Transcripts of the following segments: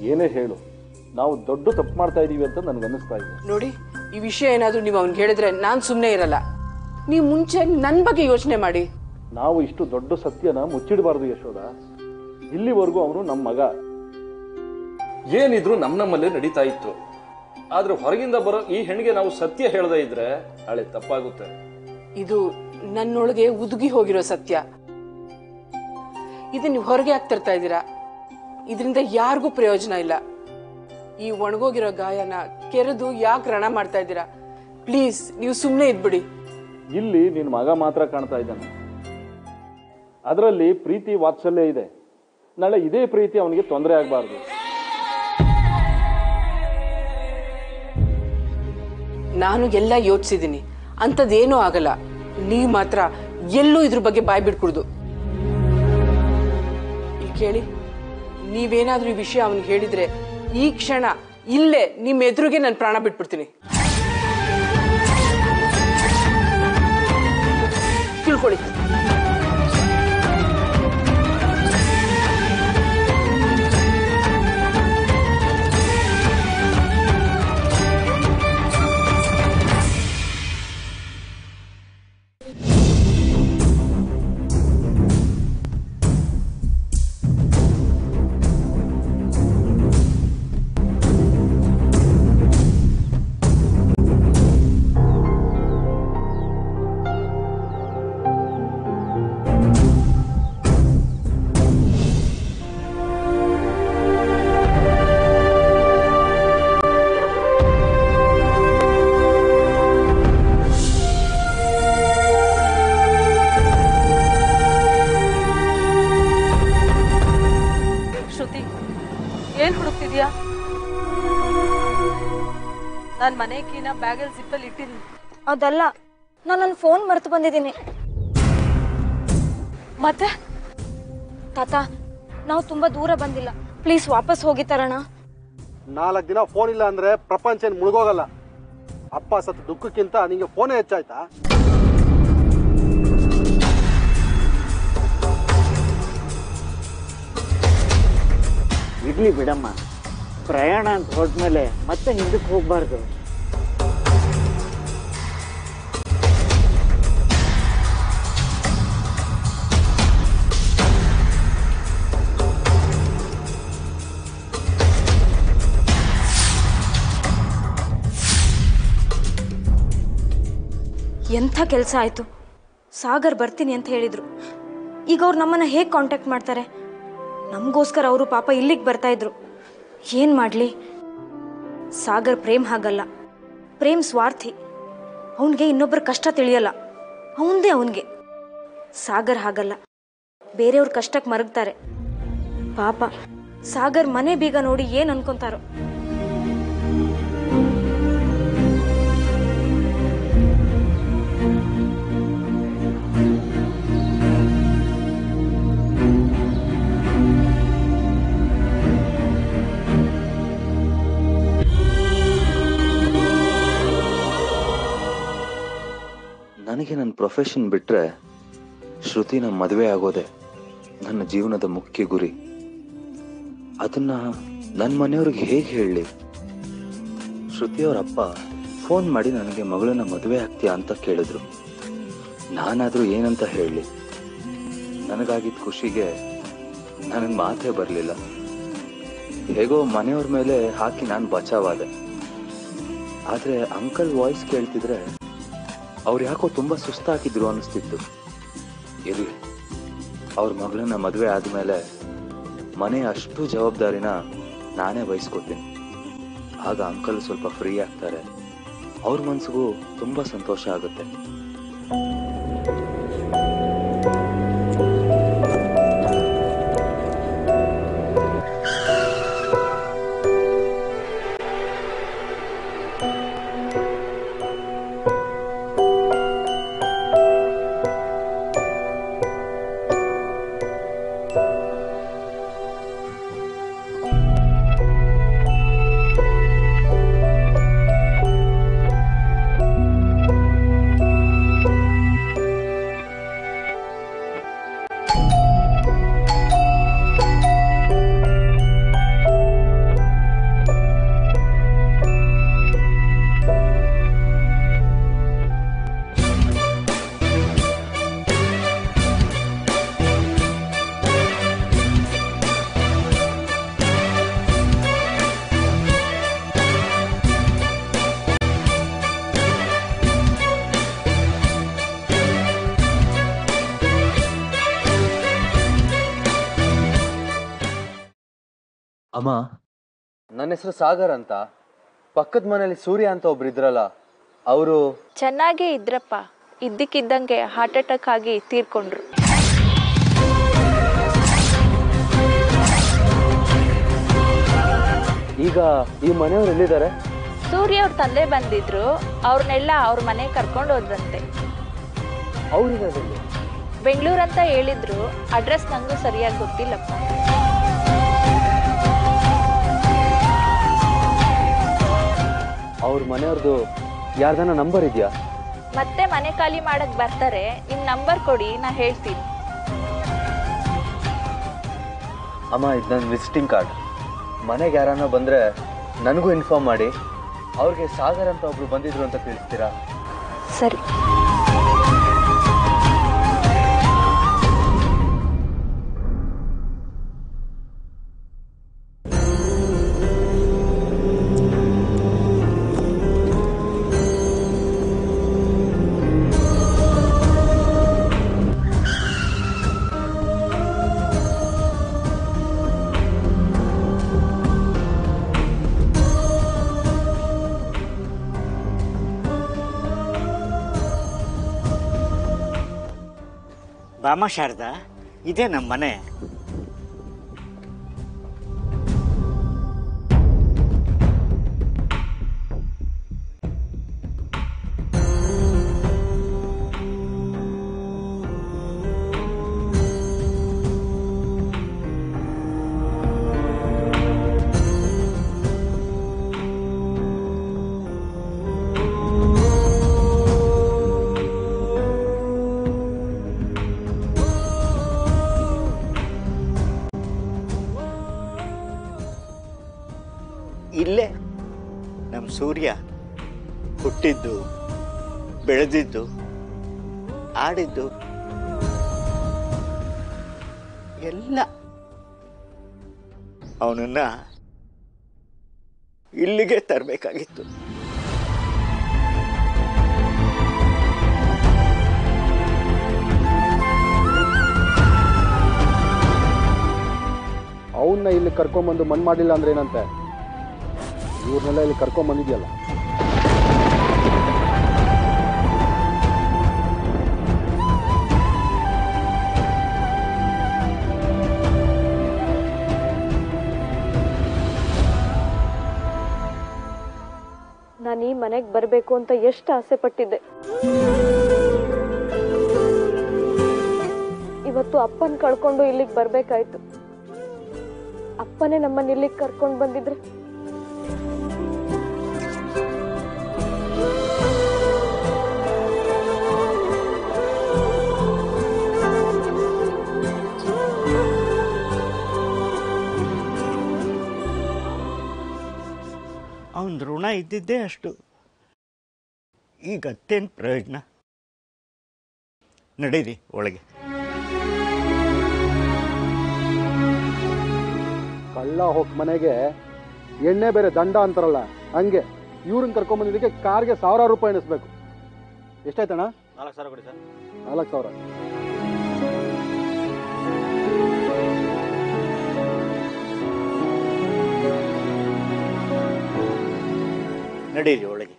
ಏನೇ ಹೇಳು ನಾವು ದೊಡ್ಡ ತಪ್ಪು ಮಾಡ್ತಾ ಇದ್ದೀವಿ ಅಂತ ನನಗನ್ನಿಸ್ತಾ ಇದೆ ನೋಡಿ ಈ ವಿಷಯ ಏನಾದರೂ ನೀವು ಅವ್ನಿಗೆ ಹೇಳಿದ್ರೆ ನಾನು ಸುಮ್ಮನೆ ಇರಲ್ಲ ನೀವು ಮುಂಚೆ ನನ್ನ ಬಗ್ಗೆ ಯೋಚನೆ ಮಾಡಿ ನಾವು ಇಷ್ಟು ದೊಡ್ಡ ಸತ್ಯನ ಮುಚ್ಚಿಡಬಾರ್ದು ಯಶೋದ ಇಲ್ಲಿವರೆಗೂ ಅವನು ನಮ್ಮ ಮಗ ಏನಿದ್ರು ನಮ್ಮ ನಮ್ಮಲ್ಲೇ ನಡೀತಾ ಇತ್ತು ಆದ್ರೆ ಹೊರಗಿಂದ ಬರೋ ಈ ಹೆಣ್ಣಿಗೆ ನಾವು ಸತ್ಯ ಹೇಳದೇ ಇದ್ರೆ ನಾಳೆ ತಪ್ಪಾಗುತ್ತೆ ಇದು ನನ್ನೊಳಗೆ ಉದುಗಿ ಹೋಗಿರೋ ಸತ್ಯ ಇದನ್ನ ನೀವು ಹೊರಗೆ ಹಾಕ್ತಿರ್ತಾ ಇದ್ದೀರಾ ಇದರಿಂದ ಯಾರಿಗೂ ಪ್ರಯೋಜನ ಇಲ್ಲ ಈ ಒಣಗೋಗಿರೋ ಗಾಯನ ಕೆರೆದು ಯಾಕೆ ರಣ ಮಾಡ್ತಾ ಇದ್ದೀರಾ ಪ್ಲೀಸ್ ನೀವು ಸುಮ್ಮನೆ ಇದ್ಬಿಡಿ ಇಲ್ಲಿ ನಿನ್ನ ಮಗ ಮಾತ್ರ ಕಾಣ್ತಾ ಇದ್ದಾನೆ ಅದರಲ್ಲಿ ಪ್ರೀತಿ ವಾತ್ಸಲ್ಯ ಇದೆ ನಾಳೆ ಇದೇ ಪ್ರೀತಿ ಅವನಿಗೆ ತೊಂದರೆ ಆಗಬಾರ್ದು ನಾನು ಎಲ್ಲ ಯೋಚಿಸಿದ್ದೀನಿ ಅಂಥದ್ದೇನೂ ಆಗಲ್ಲ ನೀವು ಮಾತ್ರ ಎಲ್ಲೂ ಇದ್ರ ಬಗ್ಗೆ ಬಾಯ್ ಬಿಡ್ಕೊಡ್ದು ಈಗ ಕೇಳಿ ನೀವೇನಾದ್ರೂ ಈ ವಿಷಯ ಅವನಿಗೆ ಹೇಳಿದ್ರೆ ಈ ಕ್ಷಣ ಇಲ್ಲೇ ನಿಮ್ಮ ಎದುರಿಗೆ ನಾನು ಪ್ರಾಣ ಬಿಟ್ಬಿಡ್ತೀನಿ ತಿಳ್ಕೊಳ್ಳಿ ಶ್ರುತಿ ಏನ್ ಹುಡುಕ್ತಿದ್ಯಾ ನಾನ್ ಮನೆ ಕೀನ ಬ್ಯಾಗಲ್ ಜಿಪ್ಪಲ್ಲಿ ಇಟ್ಟಿದ್ದೀನಿ ಅದಲ್ಲ ನಾನು ನನ್ನ ಫೋನ್ ಮರೆತು ಬಂದಿದ್ದೀನಿ ಮತ್ತೆ ತಾತ ನಾವು ತುಂಬಾ ದೂರ ಬಂದಿಲ್ಲ ಪ್ಲೀಸ್ ವಾಪಸ್ ಹೋಗಿ ತರೋಣ ನಾಲ್ಕು ದಿನ ಫೋನ್ ಇಲ್ಲ ಅಂದ್ರೆ ಪ್ರಪಂಚ ಏನ್ ಮುಳುಗೋಗಲ್ಲ ಅಪ್ಪ ಸತ್ ದುಃಖಕ್ಕಿಂತ ನಿಂಗೆ ಫೋನೇ ಹೆಚ್ಚಾಯ್ತಾ ಇರ್ಲಿ ಬಿಡಮ್ಮ ಪ್ರಯಾಣ ಅಂತ ಹೊರಟ್ಮೇಲೆ ಮತ್ತೆ ಹಿಂದಕ್ಕೆ ಹೋಗ್ಬಾರ್ದು ಎಂಥ ಕೆಲಸ ಆಯಿತು ಸಾಗರ್ ಬರ್ತೀನಿ ಅಂತ ಹೇಳಿದ್ರು ಈಗ ಅವ್ರು ನಮ್ಮನ್ನು ಹೇಗೆ ಕಾಂಟ್ಯಾಕ್ಟ್ ಮಾಡ್ತಾರೆ ನಮಗೋಸ್ಕರ ಅವರು ಪಾಪ ಇಲ್ಲಿಗೆ ಬರ್ತಾ ಇದ್ರು ಏನು ಮಾಡಲಿ ಸಾಗರ್ ಪ್ರೇಮ್ ಹಾಗಲ್ಲ ಪ್ರೇಮ್ ಸ್ವಾರ್ಥಿ ಅವನಿಗೆ ಇನ್ನೊಬ್ಬರ ಕಷ್ಟ ತಿಳಿಯಲ್ಲ ಅವನದೇ ಅವನಿಗೆ ಸಾಗರ್ ಹಾಗಲ್ಲ ಬೇರೆಯವ್ರ ಕಷ್ಟಕ್ಕೆ ಮರಗ್ತಾರೆ ಪಾಪ ಸಾಗರ್ ಮನೆ ಬೀಗ ನೋಡಿ ಏನು ಅನ್ಕೊಂತಾರೋ ನನಗೆ ನನ್ನ ಪ್ರೊಫೆಷನ್ ಬಿಟ್ರೆ ಶ್ರುತಿನ ಮದುವೆ ಆಗೋದೆ ನನ್ನ ಜೀವನದ ಮುಖ್ಯ ಗುರಿ ಅದನ್ನ ನನ್ನ ಮನೆಯವ್ರಿಗೆ ಹೇಗೆ ಹೇಳಲಿ ಶ್ರುತಿಯವ್ರ ಅಪ್ಪ ಫೋನ್ ಮಾಡಿ ನನಗೆ ಮಗಳನ್ನ ಮದುವೆ ಆಗ್ತೀಯಾ ಅಂತ ಕೇಳಿದ್ರು ನಾನಾದ್ರೂ ಏನಂತ ಹೇಳಲಿ ನನಗಾಗಿದ್ದ ಖುಷಿಗೆ ನನಗೆ ಮಾತೇ ಬರಲಿಲ್ಲ ಹೇಗೋ ಮನೆಯವ್ರ ಮೇಲೆ ಹಾಕಿ ನಾನು ಬಚಾವಾದೆ ಆದ್ರೆ ಅಂಕಲ್ ವಾಯ್ಸ್ ಕೇಳ್ತಿದ್ರೆ ಅವ್ರು ಯಾಕೋ ತುಂಬಾ ಸುಸ್ತಾಗಿದ್ರು ಅನಿಸ್ತಿತ್ತು ಇರ್ಲಿ ಅವ್ರ ಮಗಳನ್ನ ಮದುವೆ ಆದ್ಮೇಲೆ ಮನೆ ಅಷ್ಟು ಜವಾಬ್ದಾರಿನ ನಾನೇ ವಹಿಸ್ಕೊತೀನಿ ಆಗ ಅಂಕಲ್ ಸ್ವಲ್ಪ ಫ್ರೀ ಆಗ್ತಾರೆ ಅವ್ರ ಮನ್ಸಿಗೂ ತುಂಬಾ ಸಂತೋಷ ಆಗುತ್ತೆ ಅಮ್ಮ ನನ್ನ ಹೆಸರು ಸಾಗರ್ ಅಂತ ಪಕ್ಕದ ಮನೇಲಿ ಸೂರ್ಯ ಅಂತ ಒಬ್ರು ಇದ್ರಲ್ಲ ಅವರು ಚೆನ್ನಾಗೇ ಇದ್ರಪ್ಪ ಇದ್ದಕ್ಕಿದ್ದಂಗೆ ಹಾರ್ಟ್ ಅಟ್ಯಾಕ್ ಆಗಿ ತೀರ್ಕೊಂಡ್ರು ಈಗ ಈ ಮನೆಯವ್ರು ಎಲ್ಲಿದ್ದಾರೆ ಸೂರ್ಯ ಅವ್ರ ತಂದೆ ಬಂದಿದ್ರು ಅವ್ರನ್ನೆಲ್ಲ ಅವ್ರ ಮನೆ ಕರ್ಕೊಂಡು ಹೋದ್ರಂತೆ ಅವ್ರಿಗಾದಲ್ಲಿ ಬೆಂಗಳೂರಂತ ಹೇಳಿದ್ರು ಅಡ್ರೆಸ್ ನಂಗೂ ಸರಿಯಾಗಿ ಗೊತ್ತಿಲ್ಲಪ್ಪ ಅವ್ರ ಮನೆಯವ್ರದ್ದು ಯಾರ್ದನ ನಂಬರ್ ಇದೆಯಾ ಮತ್ತೆ ಮನೆ ಖಾಲಿ ಮಾಡಕ್ ಬರ್ತಾರೆ ನಿಮ್ ನಂಬರ್ ಕೊಡಿ ನಾ ಹೇಳ್ತೀನಿ ಅಮ್ಮ ಇದು ನನ್ನ ವಿಸಿಟಿಂಗ್ ಕಾರ್ಡ್ ಮನೆಗೆ ಯಾರನ್ನ ಬಂದರೆ ನನಗೂ ಇನ್ಫಾರ್ಮ್ ಮಾಡಿ ಅವ್ರಿಗೆ ಸಾಗರ್ ಅಂತ ಒಬ್ರು ಬಂದಿದ್ರು ಅಂತ ತಿಳಿಸ್ತೀರಾ ಸರಿ ಬಾಮ ಶಾರದಾ ಇದೇ ನಮ್ಮ ಮನೆ ಇಲ್ಲೇ ನಮ್ಮ ಸೂರ್ಯ ಹುಟ್ಟಿದ್ದು ಬೆಳೆದಿದ್ದು ಆಡಿದ್ದು ಎಲ್ಲ ಅವನನ್ನ ಇಲ್ಲಿಗೆ ತರಬೇಕಾಗಿತ್ತು ಅವನ್ನ ಇಲ್ಲಿ ಕರ್ಕೊಂಬಂದು ಮಣ್ಣು ಮಾಡಿಲ್ಲ ಅಂದ್ರೆ ಏನಂತೆ ಇವ್ರನ್ನೆಲ್ಲ ಇಲ್ಲಿ ಕರ್ಕೊಂಬಂದಿದ್ಯಲ್ಲ ನಾನು ಈ ಮನೆಗೆ ಬರಬೇಕು ಅಂತ ಎಷ್ಟು ಆಸೆ ಪಟ್ಟಿದ್ದೆ ಇವತ್ತು ಅಪ್ಪನ ಕಳ್ಕೊಂಡು ಇಲ್ಲಿಗೆ ಬರಬೇಕಾಯ್ತು ಅಪ್ಪನೇ ನಮ್ಮನ್ನ ಇಲ್ಲಿಗೆ ಕರ್ಕೊಂಡು ಬಂದಿದ್ರೆ ಅವನ ಋಣ ಇದ್ದಿದ್ದೇ ಅಷ್ಟು ಈಗ ಅತ್ತೇನು ಪ್ರಯೋಜನ ನಡೀರಿ ಒಳಗೆ ಕಳ್ಳ ಹೋಗ್ ಮನೆಗೆ ಎಣ್ಣೆ ಬೇರೆ ದಂಡ ಅಂತಾರಲ್ಲ ಹಂಗೆ ಇವ್ರನ್ನ ಕರ್ಕೊಂಬಂದಿದ್ದಕ್ಕೆ ಕಾರ್ಗೆ ಸಾವಿರಾರು ರೂಪಾಯಿ ಎಣಿಸ್ಬೇಕು ಎಷ್ಟಾಯ್ತಣ್ಣ ನಾಲ್ಕು ಸಾವಿರ ಕೊಡಿ ಸರ್ ನಾಲ್ಕು ಸಾವಿರ ನಡೀರಿ ಒಳಗೆ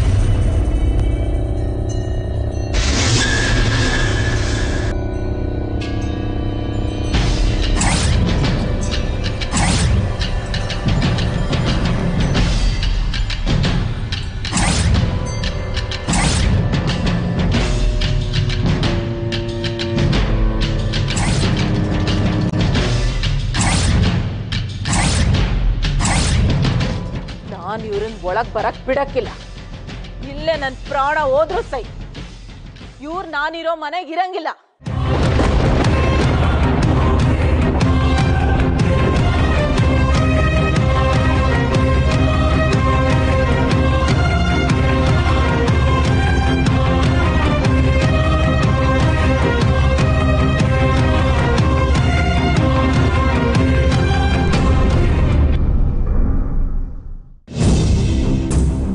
ನಾನು ಇವ್ರನ್ನ ಒಳಗ್ ಬರಕ್ ಬಿಡಕ್ಕಿಲ್ಲ ಇಲ್ಲೇ ನನ್ ಪ್ರಾಣ ಹೋದ್ರು ಸೈ ಇವ್ರು ನಾನಿರೋ ಮನೆಗೆ ಇರಂಗಿಲ್ಲ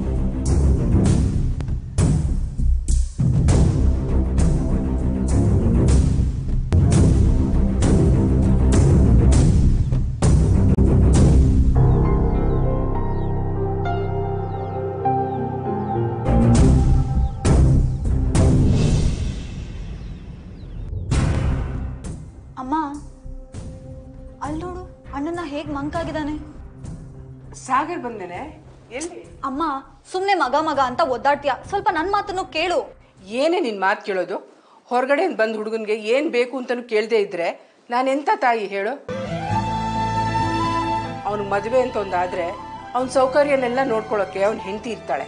ಆ ಅಮ್ಮ ಅಲ್ಲಿ ನೋಡು ಅಣ್ಣನ ಹೇಗ್ ಮಂಕಾಗಿದ್ದಾನೆ ಸಾಗರ್ ಬಂದೇನೆ ಎಲ್ಲಿ ಅಮ್ಮ ಸುಮ್ನೆ ಮಗ ಮಗ ಅಂತ ಒದ್ದಾಡ್ತೀಯ ಸ್ವಲ್ಪ ನನ್ ಮಾತನ್ನು ಕೇಳು ಏನೇ ನಿನ್ ಮಾತು ಕೇಳೋದು ಹೊರಗಡೆ ಬಂದ್ ಹುಡುಗನ್ಗೆ ಏನ್ ಬೇಕು ಅಂತಾನು ಕೇಳ್ದೆ ಇದ್ರೆ ನಾನೆಂತ ತಾಯಿ ಹೇಳು ಅವನು ಮದುವೆ ಅಂತ ಒಂದಾದ್ರೆ ಅವನ ಸೌಕರ್ಯನೆಲ್ಲ ನೋಡ್ಕೊಳಕ್ಕೆ ಅವನ್ ಹೆಂಡತಿ ಇರ್ತಾಳೆ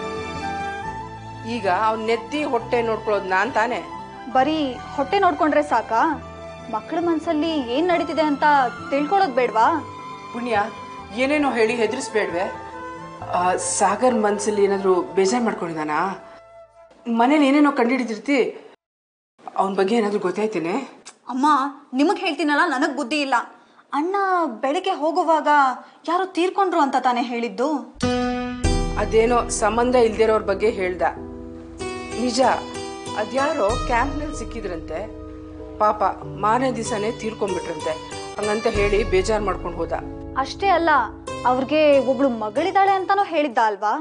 ಈಗ ಅವ್ನ ನೆತ್ತಿ ಹೊಟ್ಟೆ ನೋಡ್ಕೊಳ್ಳೋದು ನಾನ್ ತಾನೇ ಬರೀ ಹೊಟ್ಟೆ ನೋಡ್ಕೊಂಡ್ರೆ ಸಾಕಾ ಮಕ್ಕಳ ಮನ್ಸಲ್ಲಿ ಏನ್ ನಡೀತಿದೆ ಅಂತ ತಿಳ್ಕೊಳ್ಳೋದ್ ಬೇಡ್ವಾ ಪುಣ್ಯ ಏನೇನೋ ಹೇಳಿ ಹೆದರ್ಸ್ಬೇಡ್ವೆ ಆ, ಸಾಗರ್ ಮನ್ಸಲ್ಲಿ ಏನಾದ್ರು ಬೇಜಾರ್ ಮಾಡ್ಕೊಂಡಿದಾನಾ ಮನೇಲಿ ಏನೇನೋ ಕಂಡಿಡಿದಿರ್ತಿ ಅವನ ಬಗ್ಗೆ ಏನಾದ್ರು ಗೊತ್ತಾಯ್ತೇನೆ ಅಮ್ಮ ನಿಮಗ್ ಹೇಳ್ತೀನಲ್ಲ ನನಗ್ ಬುದ್ಧಿ ಇಲ್ಲ ಅಣ್ಣ ಬೆಳಿಗ್ಗೆ ಹೋಗುವಾಗ ಯಾರೋ ತೀರ್ಕೊಂಡ್ರು ಅಂತ ತಾನೇ ಹೇಳಿದ್ದು ಅದೇನೋ ಸಂಬಂಧ ಇಲ್ದಿರೋರ್ ಬಗ್ಗೆ ಹೇಳ್ದ ನಿಜ ಅದ್ಯಾರೋ ಕ್ಯಾಂಪ್ನಲ್ಲಿ ಸಿಕ್ಕಿದ್ರಂತೆ ಪಾಪ ಮಾರನೇ ದಿವಸನೇ ತೀರ್ಕೊಂಡ್ಬಿಟ್ರಂತೆ ಹಂಗಂತ ಹೇಳಿ ಬೇಜಾರ್ ಮಾಡ್ಕೊಂಡು ಹೋದ ಅಷ್ಟೇ ಅಲ್ಲ ಅವ್ರಿಗೆ ಒಬ್ಳು ಮಗಳಿದ್ದಾಳೆ ಅಂತಾನೂ ಹೇಳಿದ್ದ ಅಲ್ವಾ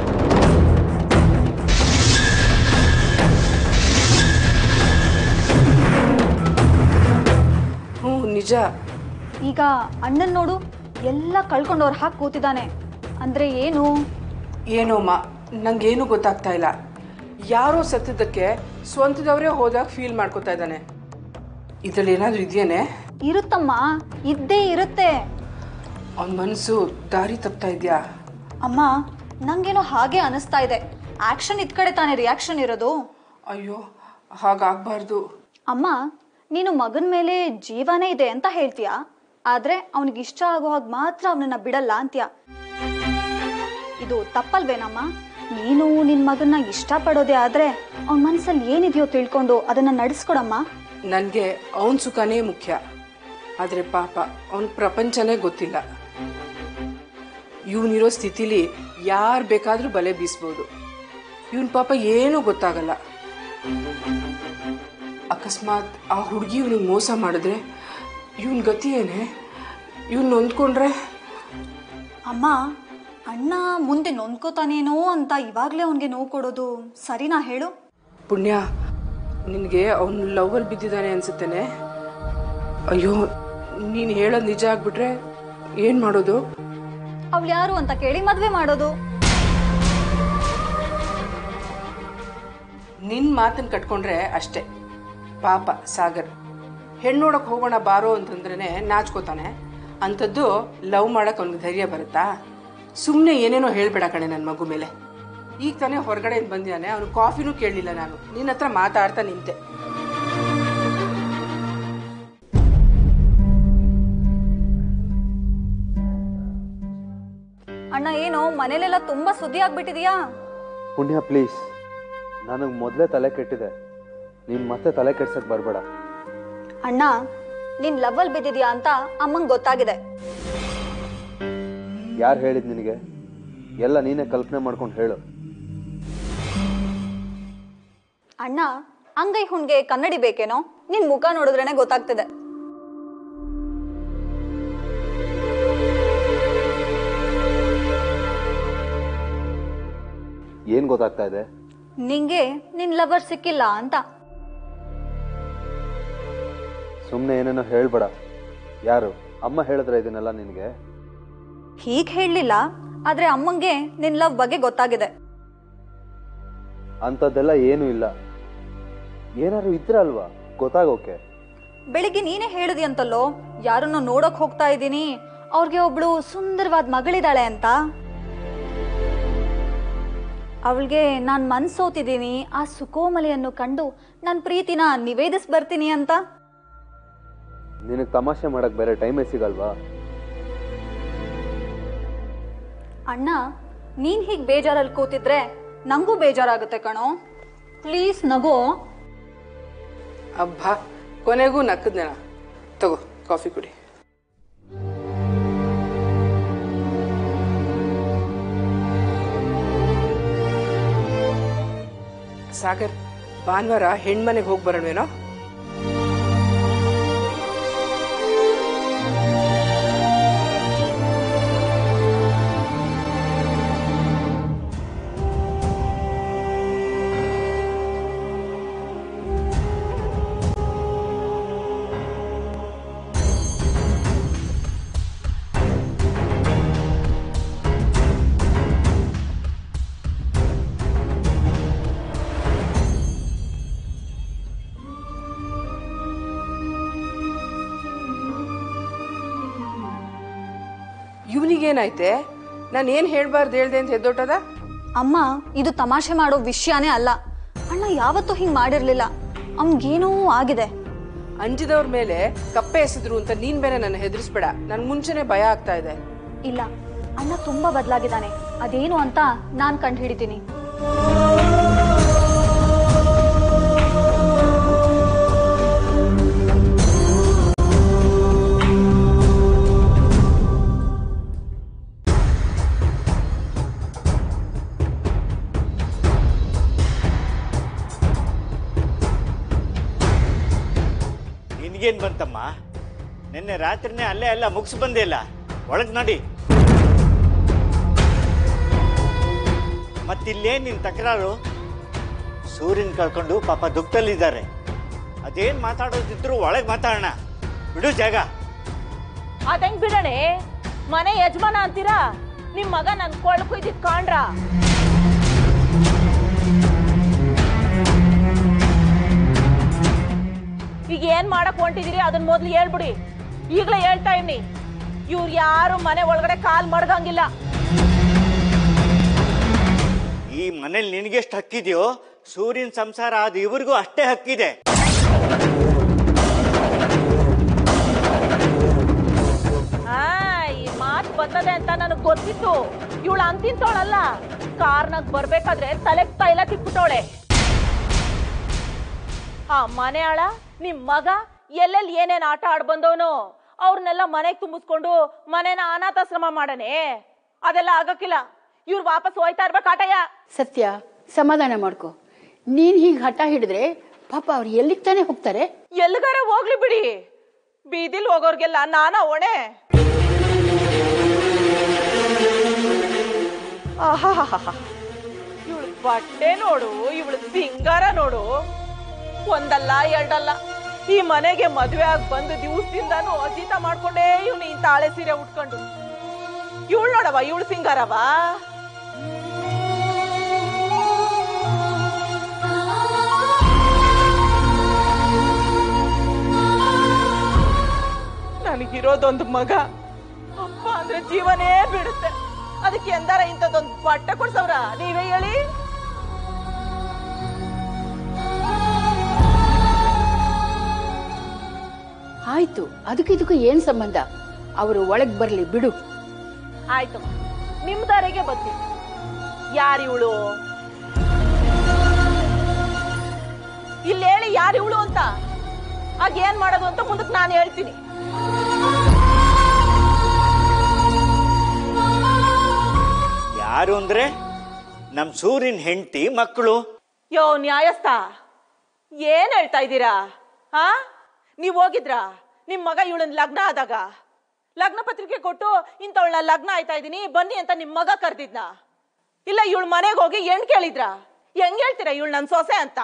ಹ್ಞೂ ನಿಜ ಈಗ ಅಣ್ಣನ್ ನೋಡು ಎಲ್ಲ ಕಳ್ಕೊಂಡವ್ರು ಹಾಕಿ ಕೂತಿದ್ದಾನೆ ಅಂದ್ರೆ ಏನು ಏನೋ ಮಾ ನಂಗೇನು ಗೊತ್ತಾಗ್ತಾ ಇಲ್ಲ ಯಾರೋ ಸತ್ತಿದ್ದಕ್ಕೆ ಸ್ವಂತದವರೇ ಹೋದಾಗ ಫೀಲ್ ಮಾಡ್ಕೋತಾ ಇದ್ದಾನೆ ಇದ್ರಲ್ಲಿ ಏನಾದ್ರೂ ಇದೆಯೇನೆ ಇರುತ್ತಮ್ಮ ಇದ್ದೇ ಇರುತ್ತೆ ಅವನ ಮನಸ್ಸು ದಾರಿ ತಪ್ತಾ ಇದೆಯಾ ಅಮ್ಮ ನಂಗೇನೋ ಹಾಗೆ ಅನಿಸ್ತಾ ಇದೆ ಆಕ್ಷನ್ ಇದ್ ಕಡೆ ತಾನೇ ರಿಯಾಕ್ಷನ್ ಇರೋದು ಅಯ್ಯೋ ಹಾಗಾಗ್ಬಾರ್ದು ಅಮ್ಮ ನೀನು ಮಗನ ಮೇಲೆ ಜೀವನೇ ಇದೆ ಅಂತ ಹೇಳ್ತೀಯಾ ಆದ್ರೆ ಅವನಿಗೆ ಇಷ್ಟ ಆಗೋ ಹಾಗೆ ಮಾತ್ರ ಅವನನ್ನ ಬಿಡಲ್ಲ ಅಂತ್ಯ ಇದು ತಪ್ಪಲ್ವೇನಮ್ಮ ನೀನು ನಿನ್ ಮಗನ್ನ ಇಷ್ಟಪಡೋದೇ ಆದ್ರೆ ಅವನ ಮನ್ಸಲ್ಲಿ ಏನಿದೆಯೋ ತಿಳ್ಕೊಂಡು ಅದನ್ನ ನಡೆಸ್ಕೊಡಮ್ಮ ನನಗೆ ಅವನ ಸುಖನೇ ಮುಖ್ಯ ಆದರೆ ಪಾಪ ಅವನ ಪ್ರಪಂಚನೇ ಗೊತ್ತಿಲ್ಲ ಇವನಿರೋ ಸ್ಥಿತಿಲಿ ಯಾರು ಬೇಕಾದರೂ ಬಲೆ ಬೀಸ್ಬೋದು ಇವನ್ ಪಾಪ ಏನೂ ಗೊತ್ತಾಗಲ್ಲ ಅಕಸ್ಮಾತ್ ಆ ಹುಡುಗಿ ಇವನಿಗೆ ಮೋಸ ಮಾಡಿದ್ರೆ ಇವನ್ ಗತಿ ಏನೇ ಇವನ್ ನೊಂದ್ಕೊಂಡ್ರೆ ಅಮ್ಮ ಅಣ್ಣ ಮುಂದೆ ನೊಂದ್ಕೋತಾನೇನೋ ಅಂತ ಇವಾಗ್ಲೇ ಅವನಿಗೆ ನೋವು ಕೊಡೋದು ಸರಿನಾ ಹೇಳು ಪುಣ್ಯ ನಿನಗೆ ಅವನು ಲವ್ವಲ್ಲಿ ಬಿದ್ದಿದ್ದಾನೆ ಅನ್ಸುತ್ತೇನೆ ಅಯ್ಯೋ ನೀನು ಹೇಳೋದು ನಿಜ ಆಗ್ಬಿಟ್ರೆ ಏನು ಮಾಡೋದು ಅವಳು ಯಾರು ಅಂತ ಕೇಳಿ ಮದ್ವೆ ಮಾಡೋದು ನಿನ್ನ ಮಾತನ್ನು ಕಟ್ಕೊಂಡ್ರೆ ಅಷ್ಟೇ ಪಾಪ ಸಾಗರ್ ಹೆಣ್ಣೋಡಕ್ ಹೋಗೋಣ ಬಾರೋ ಅಂತಂದ್ರೇ ನಾಚ್ಕೋತಾನೆ ಅಂಥದ್ದು ಲವ್ ಮಾಡಕ್ ಅವ್ನಿಗೆ ಧೈರ್ಯ ಬರುತ್ತಾ ಸುಮ್ಮನೆ ಏನೇನೋ ಹೇಳ್ಬೇಡ ಕಣೆ ನನ್ನ ಮಗು ಮೇಲೆ ಈಗ ತಾನೇ ಹೊರಗಡೆಯಿಂದ ಬಂದಿದ್ದಾನೆ ಅವನು ಕಾಫಿನೂ ಕೇಳಲಿಲ್ಲ ನಾನು ನಿನ್ನ ಹತ್ರ ಮಾತಾಡ್ತಾ ನಿಂತೆ ಅಣ್ಣ ಏನೋ ಮನೇಲೆಲ್ಲ ತುಂಬಾ ಸುದ್ದಿ ಆಗ್ಬಿಟ್ಟಿದ್ಯಾ ಪುಣ್ಯ ಪ್ಲೀಸ್ ನನಗೆ ಮೊದಲೇ ತಲೆ ಕೆಟ್ಟಿದೆ ನೀನು ಮತ್ತೆ ತಲೆ ಕೆಡ್ಸಕ್ ಬರಬೇಡ ಅಣ್ಣ ನೀನ್ ಲವ್ವಲ್ ಬಿದ್ದಿದ್ಯಾ ಅಂತ ಅಮ್ಮಂಗ್ ಗೊತ್ತಾಗಿದೆ ಯಾರು ಹೇಳಿದ್ ನಿನಗೆ ಎಲ್ಲ ನೀನೇ ಕಲ್ಪನೆ ಮಾಡ್ಕೊಂಡು ಹೇಳು ಅಣ್ಣ ಅಂಗೈ ಹುಣ್ಗೆ ಕನ್ನಡಿ ಬೇಕೇನೋ ನಿನ್ ಮುಖ ನೋಡಿದ್ರೇನೆ ಗೊತ್ತಾಗ್ತಿದೆ ಏನು ಗೊತ್ತಾಗ್ತಾ ಇದೆ ನಿಂಗೆ ನಿನ್ ಲವರ್ ಸಿಕ್ಕಿಲ್ಲ ಅಂತ ಸುಮ್ಮನೆ ಏನೇನೋ ಹೇಳ್ಬೇಡ ಯಾರು ಅಮ್ಮ ಹೇಳಿದ್ರೆ ಇದನ್ನೆಲ್ಲ ನಿನಗೆ ಹೀಗ್ ಹೇಳಲಿಲ್ಲ ಆದ್ರೆ ಅಮ್ಮಂಗೆ ನಿನ್ ಲವ್ ಬಗ್ಗೆ ಗೊತ್ತಾಗಿದೆ ಅಂಥದ್ದೆಲ್ಲ ಏನೂ ಇಲ್ಲ ಏನಾದ್ರು ಇದ್ರೆ ಅಲ್ವಾ ಗೊತ್ತಾಗೋಕೆ ಬೆಳಿಗ್ಗೆ ನೀನೇ ಹೇಳಿದಿ ಅಂತಲ್ಲೋ ಯಾರನ್ನೋ ನೋಡಕ್ ಹೋಗ್ತಾ ಇದ್ದೀನಿ ಅವ್ರಿಗೆ ಒಬ್ಳು ಸುಂದರವಾದ ಮಗಳಿದ್ದಾಳೆ ಅಂತ ಅವಳಿಗೆ ನಾನ್ ಮನ್ಸೋತಿದ್ದೀನಿ ಆ ಸುಕೋಮಲೆಯನ್ನು ಕಂಡು ನನ್ನ ಪ್ರೀತಿನ ನಿವೇದಿಸ್ ಬರ್ತೀನಿ ಅಂತ ನಿನಗೆ ತಮಾಷೆ ಮಾಡಕ್ ಬೇರೆ ಟೈಮೇ ಸಿಗಲ್ವಾ ಅಣ್ಣ ನೀನ್ ಹೀಗ್ ಬೇಜಾರಲ್ಲಿ ಕೂತಿದ್ರೆ ನಂಗೂ ಬೇಜಾರಾಗುತ್ತೆ ಕಣೋ ಪ್ಲೀಸ್ ನಗೋ ಅಬ್ಬಾ ಕೊನೆಗೂ ನಕ್ಕದ್ನೇನ ತಗೋ ಕಾಫಿ ಕುಡಿ ಸಾಗರ್ ಭಾನುವಾರ ಹೆಣ್ಮನೆಗೆ ಹೋಗಿ ಬರೋಣವೇನೋ ಈಗೇನಾಯ್ತೆ ನಾನು ಏನು ಹೇಳ್ಬಾರ್ದು ಹೇಳ್ದೆ ಅಂತ ಹೆದ್ದೊಟ್ಟದ ಅಮ್ಮ ಇದು ತಮಾಷೆ ಮಾಡೋ ವಿಷಯನೇ ಅಲ್ಲ ಅಣ್ಣ ಯಾವತ್ತೂ ಹಿಂಗ್ ಮಾಡಿರ್ಲಿಲ್ಲ ಅವ್ನಿಗೇನೋ ಆಗಿದೆ ಅಂಜಿದವ್ರ ಮೇಲೆ ಕಪ್ಪೆ ಎಸೆದ್ರು ಅಂತ ನೀನ್ ಬೇರೆ ನನ್ನ ಹೆದರ್ಸ್ಬೇಡ ನನ್ ಮುಂಚೆನೆ ಭಯ ಆಗ್ತಾ ಇದೆ ಇಲ್ಲ ಅಣ್ಣ ತುಂಬಾ ಬದಲಾಗಿದ್ದಾನೆ ಅದೇನು ಅಂತ ನಾನ್ ಕಂಡು ಹಿಡಿತೀನಿ ನಿನ್ಗೇನ್ ಬಂತಮ್ಮ ನಿನ್ನೆ ರಾತ್ರಿನೇ ಅಲ್ಲೇ ಎಲ್ಲ ಮುಗಿಸ್ ಬಂದೇ ಇಲ್ಲ ಒಳಗ್ ನಡಿ ಮತ್ತಿಲ್ಲೇ ನಿನ್ ತಕರಾರು ಸೂರ್ಯನ್ ಕಳ್ಕೊಂಡು ಪಾಪ ದುಃಖದಲ್ಲಿದ್ದಾರೆ ಅದೇನ್ ಮಾತಾಡೋದಿದ್ರು ಒಳಗ್ ಮಾತಾಡೋಣ ಬಿಡು ಜಾಗ ಅದಂಗ್ ಬಿಡಣೆ ಮನೆ ಯಜಮಾನ ಅಂತೀರಾ ನಿಮ್ ಮಗ ನನ್ ಕೊಳ್ಳ ಕುಯ್ದಿದ್ ಕಾಣ್ರ ಈಗ ಏನ್ ಮಾಡಕ್ ಹೊಂಟಿದಿರಿ ಅದನ್ನ ಮೊದ್ಲು ಹೇಳ್ಬಿಡಿ ಈಗ್ಲೇ ಹೇಳ್ತಾ ಇವ್ನಿ ಇವ್ರು ಯಾರು ಮನೆ ಒಳಗಡೆ ಕಾಲ್ ಮಡ್ಗಂಗಿಲ್ಲ ಈ ಮನೇಲಿ ನಿನಗೆಷ್ಟು ಹಕ್ಕಿದೆಯೋ ಸೂರ್ಯನ ಸಂಸಾರ ಅದು ಇವ್ರಿಗೂ ಅಷ್ಟೇ ಹಕ್ಕಿದೆ ಆ ಈ ಮಾತು ಬರ್ತದೆ ಅಂತ ನನಗ್ ಗೊತ್ತಿತ್ತು ಇವಳು ಅಂತಿಂತೋಳಲ್ಲ ಕಾರ್ನಾಗ್ ಬರ್ಬೇಕಾದ್ರೆ ತಲೆಗ್ ತೈಲ ತಿಕ್ಬಿಟ್ಟವಳೆ ಆ ಮನೆ ಆಳ ನಿಮ್ ಮಗ ಎಲ್ಲೆಲ್ಲಿ ಏನೇನ್ ಆಟ ಆಡ್ ಬಂದವನು ಅವ್ರನ್ನೆಲ್ಲ ಮನೆಗ್ ತುಂಬಿಸ್ಕೊಂಡು ಮನೇನ ಅನಾಥಾಶ್ರಮ ಮಾಡನೆ ಅದೆಲ್ಲ ಆಗಕ್ಕಿಲ್ಲ ಇವ್ರು ವಾಪಸ್ ಹೋಯ್ತಾ ಇರ್ಬೇಕು ಆಟಯ್ಯ ಸತ್ಯ ಸಮಾಧಾನ ಮಾಡ್ಕೊ ನೀನ್ ಹೀಗೆ ಹಠ ಹಿಡಿದ್ರೆ ಪಾಪ ಅವ್ರು ಎಲ್ಲಿಗೆ ತಾನೇ ಹೋಗ್ತಾರೆ ಎಲ್ಗಾರ ಹೋಗ್ಲಿ ಬಿಡಿ ಬೀದಿಲ್ ಹೋಗೋರ್ಗೆಲ್ಲ ನಾನಾ ಹೊಣೆ ಇವಳು ಬಟ್ಟೆ ನೋಡು ಇವಳು ಸಿಂಗಾರ ನೋಡು ಒಂದಲ್ಲ ಎರಡಲ್ಲ ಈ ಮನೆಗೆ ಮದ್ವೆ ಆಗಿ ಬಂದ ದಿವಸದಿಂದಾನು ಅಜೀತ ಮಾಡ್ಕೊಂಡೇ ಇವ್ನು ಈ ತಾಳೆ ಸೀರೆ ಉಟ್ಕೊಂಡು ಇವಳು ನೋಡವ ಇವಳು ಸಿಂಗಾರವ ನನಗಿರೋದೊಂದು ಮಗ ಅಪ್ಪ ಅಂದ್ರೆ ಜೀವನೇ ಬಿಡುತ್ತೆ ಅದಕ್ಕೆ ಎಂದಾರ ಇಂಥದ್ದೊಂದು ಬಟ್ಟೆ ಕೊಡ್ಸವ್ರ ನೀವೇ ಹೇಳಿ ಆಯ್ತು ಅದಕ್ಕೆ ಇದಕ್ಕೂ ಏನ್ ಸಂಬಂಧ ಅವರು ಒಳಗ್ ಬರ್ಲಿ ಬಿಡು ಆಯ್ತು ನಿಮ್ ದಾರಿಗೆ ಬರ್ತೀನಿ ಯಾರು ಇವಳು ಇಲ್ಲಿ ಹೇಳಿ ಯಾರು ಇವಳು ಅಂತ ಆಗ ಏನ್ ಮಾಡೋದು ಅಂತ ಮುಂದಕ್ಕೆ ನಾನು ಹೇಳ್ತೀನಿ ಯಾರು ಅಂದ್ರೆ ನಮ್ ಸೂರ್ಯನ್ ಹೆಂಡತಿ ಮಕ್ಕಳು ಯೋ ನ್ಯಾಯಸ್ಥ ಏನ್ ಹೇಳ್ತಾ ಇದ್ದೀರಾ ಹಾ ನೀವ್ ಹೋಗಿದ್ರಾ ನಿಮ್ ಮಗ ಇವಳನ್ ಲಗ್ನ ಆದಾಗ ಲಗ್ನ ಪತ್ರಿಕೆ ಕೊಟ್ಟು ಇಂಥವಳನ್ನ ಲಗ್ನ ಆಯ್ತಾ ಇದೀನಿ ಬನ್ನಿ ಅಂತ ನಿಮ್ ಮಗ ಕರ್ದಿದ್ನ ಇಲ್ಲ ಇವಳ ಮನೆಗೆ ಹೋಗಿ ಹೆಣ್ ಕೇಳಿದ್ರಾ ಹೆಂಗ್ ಹೇಳ್ತೀರಾ ಇವಳು ನನ್ ಸೊಸೆ ಅಂತ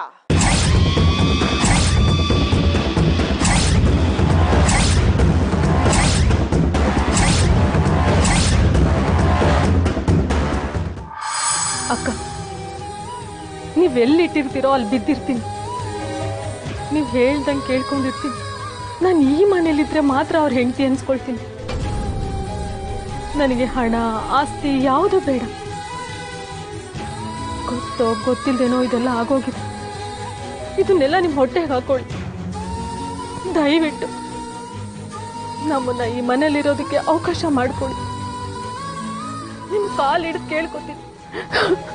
ಅಕ್ಕ ನೀವೆಲ್ಲಿಟ್ಟಿರ್ತೀರೋ ಅಲ್ಲಿ ಬಿದ್ದಿರ್ತೀನಿ ನೀವು ಹೇಳ್ದಂಗೆ ಕೇಳ್ಕೊಂಡಿರ್ತೀನಿ ನಾನು ಈ ಮನೇಲಿದ್ರೆ ಮಾತ್ರ ಅವ್ರ ಹೆಂಡತಿ ಅನ್ಸ್ಕೊಳ್ತೀನಿ ನನಗೆ ಹಣ ಆಸ್ತಿ ಯಾವುದು ಬೇಡ ಗೊತ್ತೋ ಗೊತ್ತಿಲ್ದೇನೋ ಇದೆಲ್ಲ ಆಗೋಗಿದೆ ಇದನ್ನೆಲ್ಲ ನಿಮ್ಮ ಹೊಟ್ಟೆಗೆ ಹಾಕೊಳ್ಳಿ ದಯವಿಟ್ಟು ನಮ್ಮನ್ನ ಈ ಮನೇಲಿರೋದಕ್ಕೆ ಅವಕಾಶ ಮಾಡಿಕೊಡಿ ನಿಮ್ಮ ಕಾಲು ಹಿಡಿದು ಕೇಳ್ಕೊತೀನಿ